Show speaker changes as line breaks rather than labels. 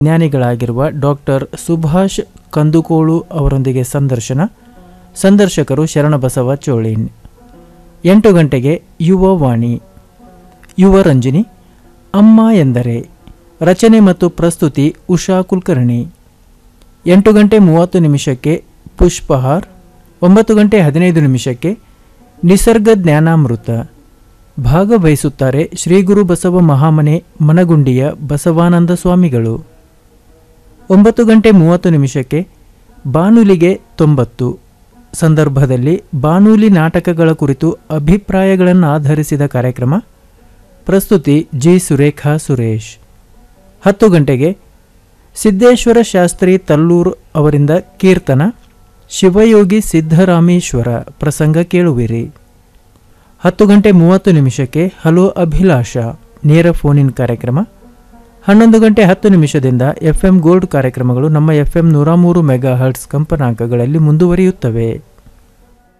ವಿಜ್ಞಾನಿಗಳಾಗಿರುವ doctor Subhash ಕಂದುಕೋಳು ಅವರೊಂದಿಗೆ ಸಂದರ್ಶನ ಸಂದರ್ಶಕರು ಶರಣಬಸವ ಚೋಳಿನ್ ಎಂಟು ಗಂಟೆಗೆ ಯುವ ವಾಣಿ ಯುವ ರಂಜಿನಿ ಅಮ್ಮ ಎಂದರೆ ರಚನೆ ಮತ್ತು ಪ್ರಸ್ತುತಿ ಉಷಾ ಕುಲಕರ್ಣಿ ಎಂಟು ಗಂಟೆ ಮೂವತ್ತು ನಿಮಿಷಕ್ಕೆ ಪುಷ್ಪಹಾರ್ ಒಂಬತ್ತು ಗಂಟೆ ಹದಿನೈದು ನಿಮಿಷಕ್ಕೆ ನಿಸರ್ಗ ಜ್ಞಾನಾಮೃತ ಭಾಗವಹಿಸುತ್ತಾರೆ ಶ್ರೀ ಗುರು ಬಸವ ಮಹಾಮನೆ ಮನಗುಂಡಿಯ ಬಸವಾನಂದ ಸ್ವಾಮಿಗಳು ಒಂಬತ್ತು ಗಂಟೆ ಮೂವತ್ತು ನಿಮಿಷಕ್ಕೆ ಬಾನುಲಿಗೆ ತೊಂಬತ್ತು ಸಂದರ್ಭದಲ್ಲಿ ಬಾನುಲಿ ನಾಟಕಗಳ ಕುರಿತು ಅಭಿಪ್ರಾಯಗಳನ್ನು ಆಧರಿಸಿದ ಕಾರ್ಯಕ್ರಮ ಪ್ರಸ್ತುತಿ ಜಿ ಸುರೇಖಾ ಸುರೇಶ್ ಹತ್ತು ಗಂಟೆಗೆ ಸಿದ್ದೇಶ್ವರ ಶಾಸ್ತ್ರಿ ತಲ್ಲೂರು ಅವರಿಂದ ಕೀರ್ತನ ಶಿವಯೋಗಿ ಸಿದ್ದರಾಮೇಶ್ವರ ಪ್ರಸಂಗ ಕೇಳುವಿರಿ ಹತ್ತು ಗಂಟೆ ಮೂವತ್ತು ನಿಮಿಷಕ್ಕೆ ಹಲೋ ಅಭಿಲಾಷ ನೇರ ಫೋನಿನ್ ಕಾರ್ಯಕ್ರಮ ಹನ್ನೊಂದು ಗಂಟೆ ಹತ್ತು ನಿಮಿಷದಿಂದ ಎಫ್ಎಂ ಗೋಲ್ಡ್ ಕಾರ್ಯಕ್ರಮಗಳು ನಮ್ಮ ಎಫ್ಎಂ ನೂರ ಮೂರು ಮೆಗಾ ಹರ್ಟ್ಸ್ ಕಂಪನಾಂಕಗಳಲ್ಲಿ ಮುಂದುವರಿಯುತ್ತವೆ